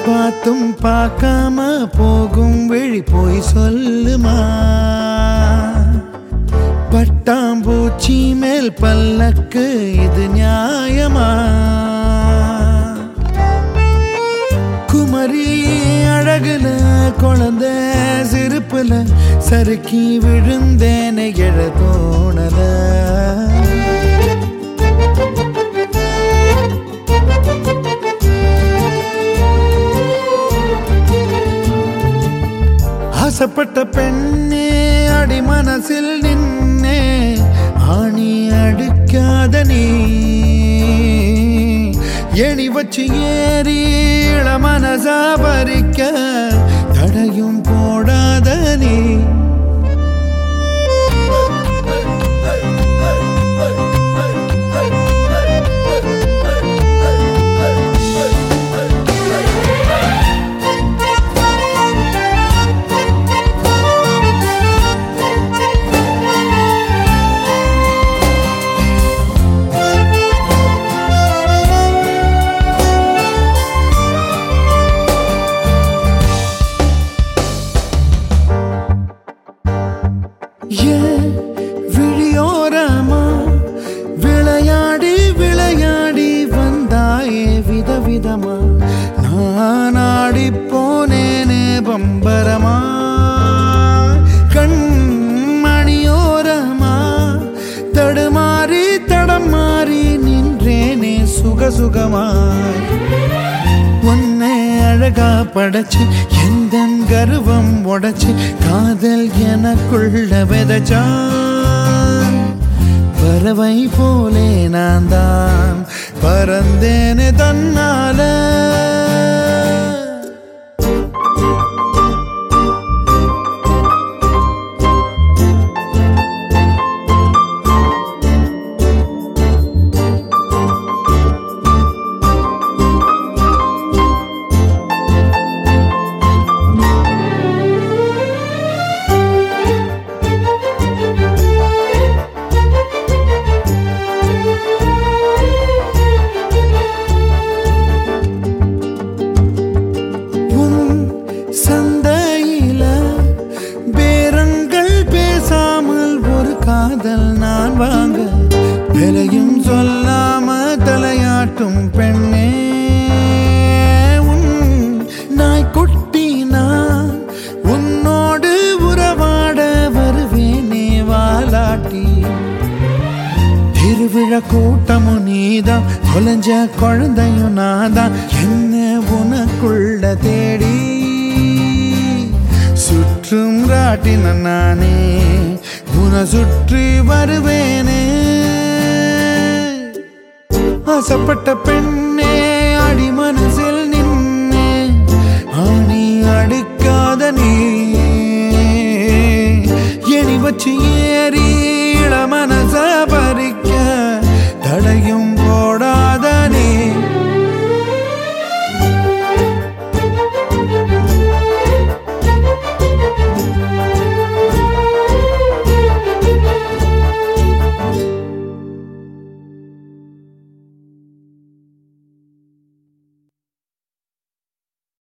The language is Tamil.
பார்த்தும் பார்க்காம போகும் வழி போய் சொல்லுமா பட்டாம்பூச்சி மேல் பல்லக்கு இது நியாயமா குமரி அழகுல குழந்தை சிரிப்புல சறுக்கி விழுந்தேனே எழ தோணல ஆசைப்பட்ட பெண்ணே அடி மனசில் நின்னே ஆணி அடுக்காத நீ எணி வச்சு ஏறி இள மனசா பறிக்க தடையும் போடாத நீ ஏன் விழியோரமா விளையாடி விளையாடி வந்தாயே விதவிதமா நான் ஆடி போனேனே பம்பரமா கண்மணியோரமா தடுமாறி தடம் மாறி நின்றேனே சுகசுகமாய் உன்னை அழகா படைச்சு எந்த கர்வம் உடைச்சு காதல் எனக்குள்ள விதைச்சான் பறவை போலே நான் தான் பறந்தேனே தன்னால உன் சந்தையில பேரங்கள் பேசாமல் ஒரு காதல் நான் வாங்க விலையும் சொல்லாம தலையாட்டும் பெண்ணே உன் நாய்க்குட்டி நான் உன்னோடு உறவாட வருவேனே வாலாட்டி திருவிழா கூட்டமும் நீதான் தொலைஞ்ச குழந்தையும் நான் தான் என்ன உனக்குள்ள தேடி சுற்றும் ராட்டின நானே உன சுற்றி வருவேனே ஆசைப்பட்ட பெண்ணே அடி மனசில் நின்னே ஆணி அடுக்காத நீ எணி வச்சு ஏறி இள மனச பறிக்க தடையும்